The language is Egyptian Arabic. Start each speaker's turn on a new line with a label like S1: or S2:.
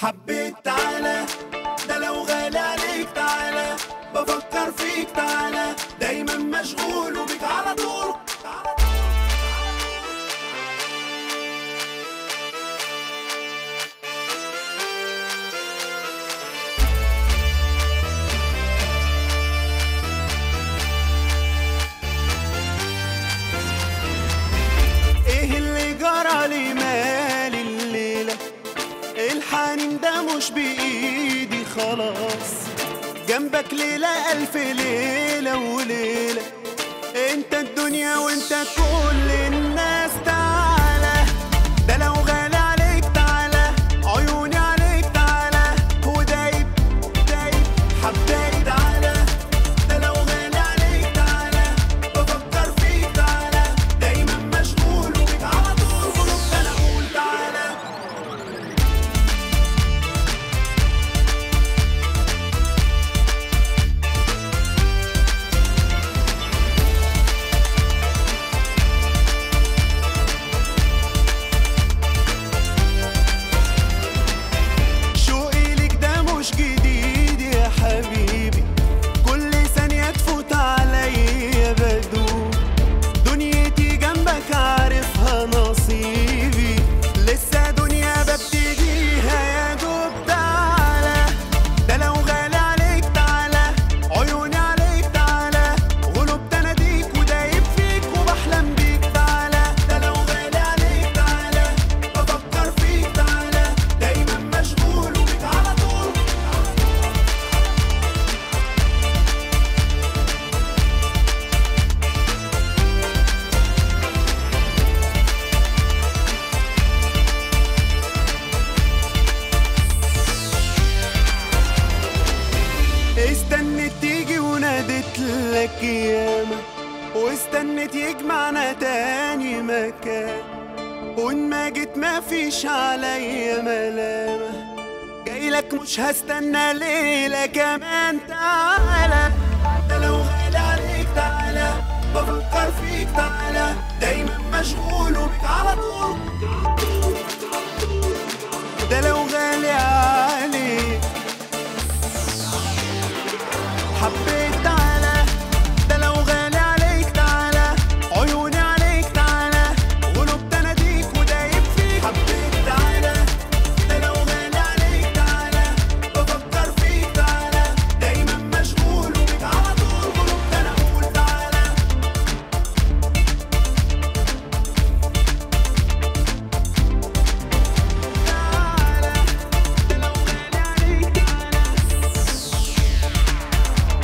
S1: حبيت تعالى ده لو غالي عليك تعالى بفكر فيك تعالى دايما مشغول وبيك على طول ايه اللي جرى لي مالي الليلة الحنين ده مش بإيدي خلاص جنبك ليلة ألف ليلة وليلة انت الدنيا وانت كل الناس تعالى ده لو غالي عليك تعالى عيوني عليك تعالى ودايب دايب حبايب تعالى ده لو غالي عليك تعالى بفكر فيك تعالى دايما مشغول وبيك على طول غلط انا اقول تعالى شوقي ليك ده مش جديد يا حبيبي كل ثانية تفوت عليا بدوب دنيتي جنبك عارفها نصيبي لسه دنيا ببتديها يا دوب تعالى ده لو غالي عليك تعالى عيوني عليك تعالى غلوب تناديك ودايب فيك وبحلم بيك تعالى ده لو غالي عليك تعالى بفكر فيك تعالى دايما مشغول وبيك على طول استنت تيجي ونادت لك ياما واستنت يجمعنا تاني مكان وان ما جيت ما فيش عليا ملامة جاي لك مش هستنى ليلة كمان تعالى ده لو غالي عليك تعالى بفكر فيك تعالى دايما مشغول وبيك على طول